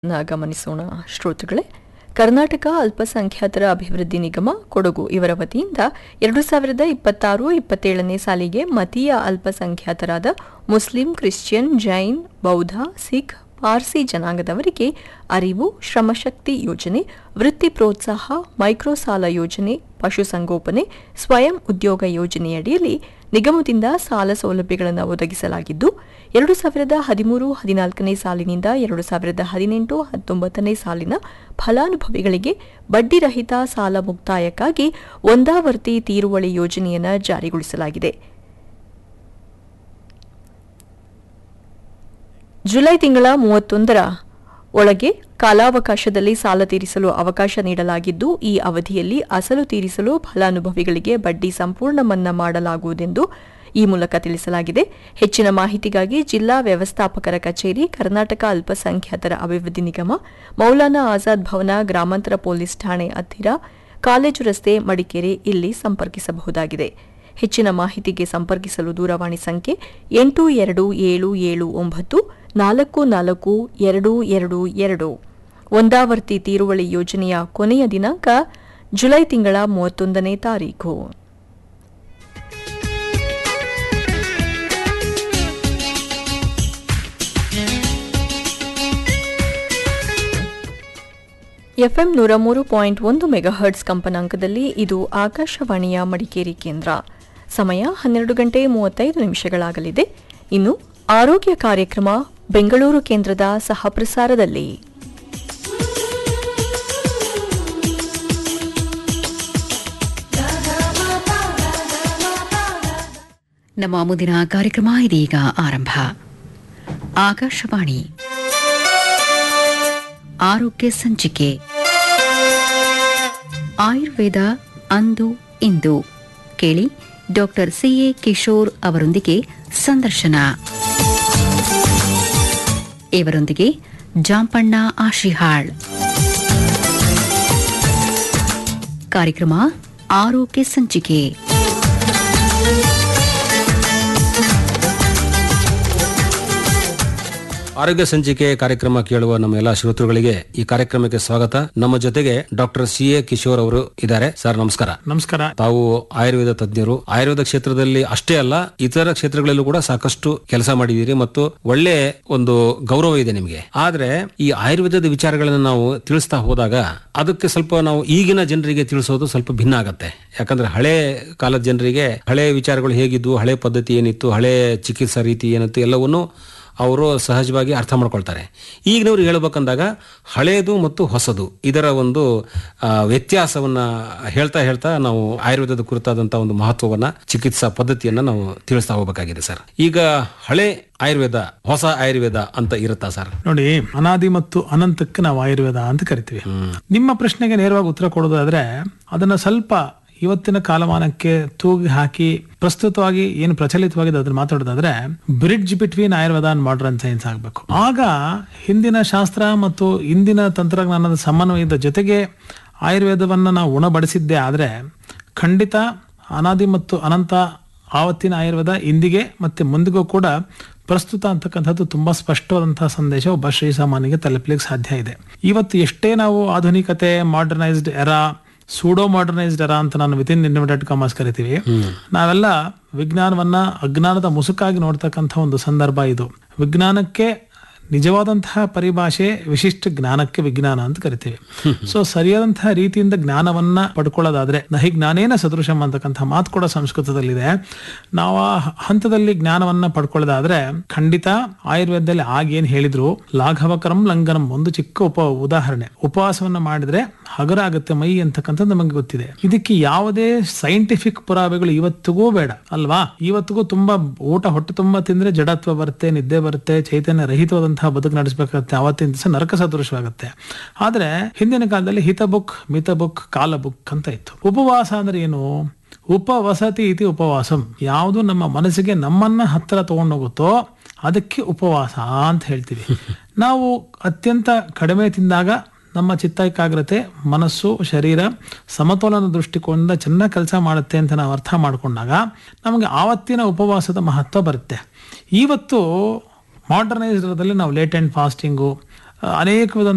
ನ ಗಮನಿಸೋಣ ಶ್ರೋತೃಗಳೇ ಕರ್ನಾಟಕ ಅಲ್ಪಸಂಖ್ಯಾತರ ಅಭಿವೃದ್ಧಿ ನಿಗಮ ಕೊಡಗು ಇವರ ವತಿಯಿಂದ ಎರಡು ಸಾವಿರದ ಇಪ್ಪತ್ತಾರು ಇಪ್ಪತ್ತೇಳನೇ ಸಾಲಿಗೆ ಮತೀಯ ಅಲ್ಪಸಂಖ್ಯಾತರಾದ ಮುಸ್ಲಿಂ ಕ್ರಿಶ್ಚಿಯನ್ ಜೈನ್ ಬೌದ್ಧ ಸಿಖ್ ಪಾರ್ಸಿ ಜನಾಂಗದವರಿಗೆ ಅರಿವು ಶ್ರಮಶಕ್ತಿ ಯೋಜನೆ ವೃತ್ತಿ ಪ್ರೋತ್ಸಾಹ ಮೈಕ್ರೋ ಸಾಲ ಯೋಜನೆ ಪಶುಸಂಗೋಪನೆ ಸ್ವಯಂ ಉದ್ಯೋಗ ಯೋಜನೆಯಡಿಯಲ್ಲಿ ನಿಗಮದಿಂದ ಸಾಲ ಸೌಲಭ್ಯಗಳನ್ನು ಒದಗಿಸಲಾಗಿದ್ದು ಎರಡು ಸಾವಿರದ ಹದಿಮೂರು ಹದಿನಾಲ್ಕನೇ ಸಾಲಿನಿಂದ ಎರಡು ಸಾವಿರದ ಹದಿನೆಂಟು ಹತ್ತೊಂಬತ್ತನೇ ಸಾಲಿನ ಫಲಾನುಭವಿಗಳಿಗೆ ಬಡ್ಡಿರಹಿತ ಸಾಲ ಮುಕ್ತಾಯಕ್ಕಾಗಿ ಒಂದಾವರ್ತಿ ತೀರುವಳಿ ಯೋಜನೆಯನ್ನು ಜಾರಿಗೊಳಿಸಲಾಗಿದೆ ಜುಲೈ ತಿಂಗಳ ಮೂವತ್ತೊಂದರ ಒಳಗೆ ಕಾಲಾವಕಾಶದಲ್ಲಿ ಸಾಲ ತೀರಿಸಲು ಅವಕಾಶ ನೀಡಲಾಗಿದ್ದು ಈ ಅವಧಿಯಲ್ಲಿ ಅಸಲು ತೀರಿಸಲು ಫಲಾನುಭವಿಗಳಿಗೆ ಬಡ್ಡಿ ಸಂಪೂರ್ಣ ಮನ್ನಾ ಮಾಡಲಾಗುವುದೆಂದು ಈ ಮೂಲಕ ತಿಳಿಸಲಾಗಿದೆ ಹೆಚ್ಚಿನ ಮಾಹಿತಿಗಾಗಿ ಜಿಲ್ಲಾ ವ್ಯವಸ್ಥಾಪಕರ ಕಚೇರಿ ಕರ್ನಾಟಕ ಅಲ್ಪಸಂಖ್ಯಾತರ ಅಭಿವೃದ್ಧಿ ನಿಗಮ ಮೌಲಾನಾ ಆಜಾದ್ ಭವನ ಗ್ರಾಮಾಂತರ ಪೊಲೀಸ್ ಠಾಣೆ ಹತ್ತಿರ ಕಾಲೇಜು ರಸ್ತೆ ಮಡಿಕೇರಿ ಇಲ್ಲಿ ಸಂಪರ್ಕಿಸಬಹುದಾಗಿದೆ ಹೆಚ್ಚಿನ ಮಾಹಿತಿಗೆ ಸಂಪರ್ಕಿಸಲು ದೂರವಾಣಿ ಸಂಖ್ಯೆ ಎಂಟು ಎರಡು ಏಳು ಏಳು ಒಂಬತ್ತು ನಾಲ್ಕು ನಾಲ್ಕು ಎರಡು ಎರಡು ಎರಡು ಒಂದಾವರ್ತಿ ತೀರುವಳಿ ಯೋಜನೆಯ ಕೊನೆಯ ದಿನಾಂಕ ಜುಲೈ ತಿಂಗಳ ಮೂವತ್ತೊಂದನೇ ತಾರೀಖು ಎಫ್ಎಂ ನೂರ ಮೂರು ಪಾಯಿಂಟ್ ಒಂದು ಮೆಗಾಹರ್ಟ್ಸ್ ಕಂಪನಾಂಕದಲ್ಲಿ ಇದು ಆಕಾಶವಾಣಿಯ ಮಡಿಕೇರಿ ಕೇಂದ್ರ ಸಮಯ ಹನ್ನೆರಡು ಗಂಟೆ ಮೂವತ್ತೈದು ನಿಮಿಷಗಳಾಗಲಿದೆ ಇನ್ನು ಆರೋಗ್ಯ ಕಾರ್ಯಕ್ರಮ ಬೆಂಗಳೂರು ಕೇಂದ್ರದ ಸಹಪ್ರಸಾರದಲ್ಲಿ ನಮ್ಮ ಮುಂದಿನ ಕಾರ್ಯಕ್ರಮ ಇದೀಗ ಆರಂಭ ಆಕಾಶವಾಣಿ ಆರೋಗ್ಯ ಸಂಚಿಕೆ ಆಯುರ್ವೇದ ಅಂದು ಇಂದು ಕೇಳಿ ಡಾಕ್ಟರ್ ಸಿಎ ಕಿಶೋರ್ ಅವರೊಂದಿಗೆ ಸಂದರ್ಶನ ಇವರೊಂದಿಗೆ ಜಾಂಪಣ್ಣ ಆಶಿಹಾಳ್ ಕಾರ್ಯಕ್ರಮ ಆರೋಗ್ಯ ಸಂಚಿಕೆ ಆರೋಗ್ಯ ಸಂಚಿಕೆ ಕಾರ್ಯಕ್ರಮ ಕೇಳುವ ನಮ್ಮ ಎಲ್ಲಾ ಶ್ರೋತೃಗಳಿಗೆ ಈ ಕಾರ್ಯಕ್ರಮಕ್ಕೆ ಸ್ವಾಗತ ನಮ್ಮ ಜೊತೆಗೆ ಡಾಕ್ಟರ್ ಸಿ ಎ ಕಿಶೋರ್ ಅವರು ಇದ್ದಾರೆ ಸರ್ ನಮಸ್ಕಾರ ನಮಸ್ಕಾರ ತಾವು ಆಯುರ್ವೇದ ತಜ್ಞರು ಆಯುರ್ವೇದ ಕ್ಷೇತ್ರದಲ್ಲಿ ಅಷ್ಟೇ ಅಲ್ಲ ಇತರ ಕ್ಷೇತ್ರಗಳಲ್ಲೂ ಕೂಡ ಸಾಕಷ್ಟು ಕೆಲಸ ಮಾಡಿದ್ದೀರಿ ಮತ್ತು ಒಳ್ಳೆ ಒಂದು ಗೌರವ ಇದೆ ನಿಮಗೆ ಆದ್ರೆ ಈ ಆಯುರ್ವೇದದ ವಿಚಾರಗಳನ್ನು ನಾವು ತಿಳಿಸ್ತಾ ಹೋದಾಗ ಅದಕ್ಕೆ ಸ್ವಲ್ಪ ನಾವು ಈಗಿನ ಜನರಿಗೆ ತಿಳಿಸೋದು ಸ್ವಲ್ಪ ಭಿನ್ನ ಆಗತ್ತೆ ಯಾಕಂದ್ರೆ ಹಳೆ ಕಾಲದ ಜನರಿಗೆ ಹಳೆ ವಿಚಾರಗಳು ಹೇಗಿದ್ವು ಹಳೆ ಪದ್ಧತಿ ಏನಿತ್ತು ಹಳೆ ಚಿಕಿತ್ಸಾ ರೀತಿ ಏನಿತ್ತು ಎಲ್ಲವನ್ನು ಅವರು ಸಹಜವಾಗಿ ಅರ್ಥ ಮಾಡ್ಕೊಳ್ತಾರೆ ಈಗಿನವ್ರಿಗೆ ಹೇಳ್ಬೇಕಂದಾಗ ಹಳೇದು ಮತ್ತು ಹೊಸದು ಇದರ ಒಂದು ಆ, ವ್ಯತ್ಯಾಸವನ್ನ ಹೇಳ್ತಾ ಹೇಳ್ತಾ ನಾವು ಆಯುರ್ವೇದದ ಕುರಿತಾದಂತಹ ಒಂದು ಮಹತ್ವವನ್ನ ಚಿಕಿತ್ಸಾ ಪದ್ಧತಿಯನ್ನ ನಾವು ತಿಳಿಸ್ತಾ ಹೋಗಬೇಕಾಗಿದೆ ಸರ್ ಈಗ ಹಳೆ ಆಯುರ್ವೇದ ಹೊಸ ಆಯುರ್ವೇದ ಅಂತ ಇರುತ್ತಾ ಸರ್ ನೋಡಿ ಅನಾದಿ ಮತ್ತು ಅನಂತಕ್ಕೆ ನಾವು ಆಯುರ್ವೇದ ಅಂತ ಕರಿತೀವಿ ನಿಮ್ಮ ಪ್ರಶ್ನೆಗೆ ನೇರವಾಗಿ ಉತ್ತರ ಕೊಡೋದಾದ್ರೆ ಅದನ್ನ ಸ್ವಲ್ಪ ಇವತ್ತಿನ ಕಾಲಮಾನಕ್ಕೆ ತೂಗಿ ಹಾಕಿ ಪ್ರಸ್ತುತವಾಗಿ ಏನು ಪ್ರಚಲಿತವಾಗಿದೆ ಅದನ್ನ ಮಾತಾಡೋದಾದ್ರೆ bridge between Ayurveda and modern science ಆಗಬೇಕು ಆಗ ಹಿಂದಿನ ಶಾಸ್ತ್ರ ಮತ್ತು ಇಂದಿನ ತಂತ್ರಜ್ಞಾನದ ಸಮನ್ವಯದ ಜೊತೆಗೆ ಆಯುರ್ವೇದವನ್ನ ನಾವು ಉಣಬಡಿಸಿದ್ದೇ ಆದ್ರೆ ಖಂಡಿತ ಅನಾದಿ ಮತ್ತು ಅನಂತ ಆವತ್ತಿನ ಆಯುರ್ವೇದ ಇಂದಿಗೆ ಮತ್ತೆ ಮುಂದಿಗೂ ಕೂಡ ಪ್ರಸ್ತುತ ಅಂತಕ್ಕಂಥದ್ದು ತುಂಬಾ ಸ್ಪಷ್ಟವಾದಂತಹ ಸಂದೇಶ ಒಬ್ಬ ಶ್ರೀಸಾಮಾನ್ಯಗೆ ತಲುಪಲಿಕ್ಕೆ ಸಾಧ್ಯ ಇದೆ ಇವತ್ತು ಎಷ್ಟೇ ನಾವು ಆಧುನಿಕತೆ modernised era pseudo modernised era ಅಂತ ನಾನು ವಿತಿನ್ ಇನ್ವಿಟೆಡ್ ಕಾಮರ್ಸ್ ಕರಿತೀವಿ ನಾವೆಲ್ಲ ವಿಜ್ಞಾನವನ್ನ ಅಜ್ಞಾನದ ಮುಸುಕಾಗಿ ನೋಡ್ತಕ್ಕಂಥ ಒಂದು ಸಂದರ್ಭ ಇದು ವಿಜ್ಞಾನಕ್ಕೆ ನಿಜವಾದಂತಹ ಪರಿಭಾಷೆ ವಿಶಿಷ್ಟ ಜ್ಞಾನಕ್ಕೆ ವಿಜ್ಞಾನ ಅಂತ ಕರಿತೀವಿ ಸೊ ಸರಿಯಾದಂತಹ ರೀತಿಯಿಂದ ಜ್ಞಾನವನ್ನ ಪಡ್ಕೊಳ್ಳೋದಾದ್ರೆ ನಹಿ ಜ್ಞಾನೇನ ಸದೃಶಂ ಅಂತಕ್ಕಂಥ ಮಾತು ಕೂಡ ಸಂಸ್ಕೃತದಲ್ಲಿದೆ ನಾವು ಆ ಹಂತದಲ್ಲಿ ಜ್ಞಾನವನ್ನ ಪಡ್ಕೊಳ್ಳೋದಾದ್ರೆ ಖಂಡಿತ ಆಯುರ್ವೇದದಲ್ಲಿ ಆಗೇನ್ ಹೇಳಿದ್ರು ಲಾಘವಕರಂ ಲಂಘನಂ ಒಂದು ಚಿಕ್ಕ ಉಪ ಉದಾಹರಣೆ ಉಪವಾಸವನ್ನ ಮಾಡಿದ್ರೆ ಹಗರ ಆಗುತ್ತೆ ಮೈ ಅಂತಕ್ಕಂಥದ್ದು ನಮಗೆ ಗೊತ್ತಿದೆ ಇದಕ್ಕೆ ಯಾವುದೇ ಸೈಂಟಿಫಿಕ್ ಪುರಾವೆಗಳು ಇವತ್ತಿಗೂ ಬೇಡ ಅಲ್ವಾ ಇವತ್ತಿಗೂ ತುಂಬಾ ಊಟ ಹೊಟ್ಟೆ ತುಂಬಾ ತಿಂದ್ರೆ ಜಡತ್ವ ಬರುತ್ತೆ ನಿದ್ದೆ ಬರುತ್ತೆ ಚೈತನ್ಯ ರಹಿತವಾದಂತಹ ಬದುಕು ನಡೆಸಬೇಕಾಗುತ್ತೆ ಅವತ್ತಿನ ದಿವಸ ನರಕ ಸದೃಶವಾಗುತ್ತೆ ಆದ್ರೆ ಹಿಂದಿನ ಕಾಲದಲ್ಲಿ ಹಿತ ಬುಕ್ ಮಿತ ಬುಕ್ ಕಾಲ ಬುಕ್ ಅಂತ ಇತ್ತು ಉಪವಾಸ ಅಂದ್ರೆ ಏನು ಉಪವಸತಿ ಇತಿ ಉಪವಾಸಂ ಯಾವುದು ನಮ್ಮ ಮನಸ್ಸಿಗೆ ನಮ್ಮನ್ನ ಹತ್ತಿರ ತಗೊಂಡೋಗುತ್ತೋ ಅದಕ್ಕೆ ಉಪವಾಸ ಅಂತ ಹೇಳ್ತೀವಿ ನಾವು ಅತ್ಯಂತ ಕಡಿಮೆ ತಿಂದಾಗ ನಮ್ಮ ಚಿತ್ತ ಏಕಾಗ್ರತೆ ಮನಸ್ಸು ಶರೀರ ಸಮತೋಲನ ದೃಷ್ಟಿಕೋನದಿಂದ ಚೆನ್ನಾಗಿ ಕೆಲಸ ಮಾಡುತ್ತೆ ಅಂತ ನಾವು ಅರ್ಥ ಮಾಡ್ಕೊಂಡಾಗ ನಮಗೆ ಆವತ್ತಿನ ಉಪವಾಸದ ಮಹತ್ವ ಬರುತ್ತೆ ಇವತ್ತು ಮಾಡರ್ನೈಸ್ಡ್ರಲ್ಲಿ ನಾವು ಲೇಟ್ ಆ್ಯಂಡ್ ಫಾಸ್ಟಿಂಗು ಅನೇಕ ವಿಧ